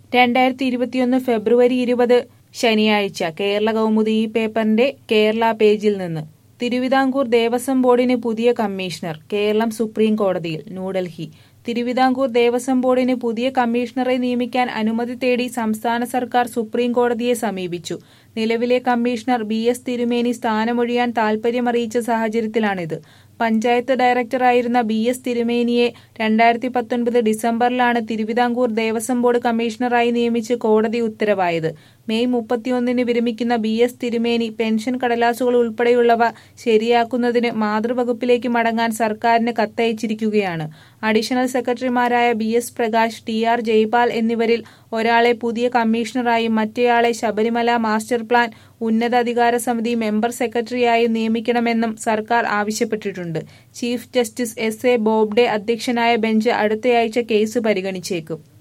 രണ്ടായിരത്തി ഇരുപത്തിയൊന്ന് ഫെബ്രുവരി ഇരുപത് ശനിയാഴ്ച കേരള കൗമുദി ഈ പേപ്പറിന്റെ കേരള പേജിൽ നിന്ന് തിരുവിതാംകൂർ ദേവസ്വം ബോർഡിന് പുതിയ കമ്മീഷണർ കേരളം സുപ്രീം കോടതിയിൽ ന്യൂഡൽഹി തിരുവിതാംകൂർ ദേവസ്വം ബോർഡിന് പുതിയ കമ്മീഷണറെ നിയമിക്കാൻ അനുമതി തേടി സംസ്ഥാന സർക്കാർ സുപ്രീം കോടതിയെ സമീപിച്ചു നിലവിലെ കമ്മീഷണർ ബി എസ് തിരുമേനി സ്ഥാനമൊഴിയാൻ താൽപര്യമറിയിച്ച സാഹചര്യത്തിലാണിത് പഞ്ചായത്ത് ഡയറക്ടറായിരുന്ന ബി എസ് തിരുമേനിയെ രണ്ടായിരത്തി പത്തൊൻപത് ഡിസംബറിലാണ് തിരുവിതാംകൂർ ദേവസ്വം ബോർഡ് കമ്മീഷണറായി നിയമിച്ച് കോടതി ഉത്തരവായത് മെയ് മുപ്പത്തിയൊന്നിന് വിരമിക്കുന്ന ബി എസ് തിരുമേനി പെൻഷൻ കടലാസുകൾ ഉൾപ്പെടെയുള്ളവ ശരിയാക്കുന്നതിന് മാതൃവകുപ്പിലേക്ക് മടങ്ങാൻ സർക്കാരിന് കത്തയച്ചിരിക്കുകയാണ് അഡീഷണൽ സെക്രട്ടറിമാരായ B S Prakash T R Jaipal എന്നിവരിൽ ഒരാളെ പുതിയ കമ്മീഷണറായും മറ്റേയാളെ ശബരിമല മാസ്റ്റർ പ്ലാൻ ഉന്നതാധികാര സമിതി മെമ്പർ സെക്രട്ടറിയായും നിയമിക്കണമെന്നും സർക്കാർ ആവശ്യപ്പെട്ടിട്ടുണ്ട് chief justice S A Bobde അധ്യക്ഷനായ ബെഞ്ച് അടുത്തയാഴ്ച കേസ് പരിഗണിച്ചേക്കും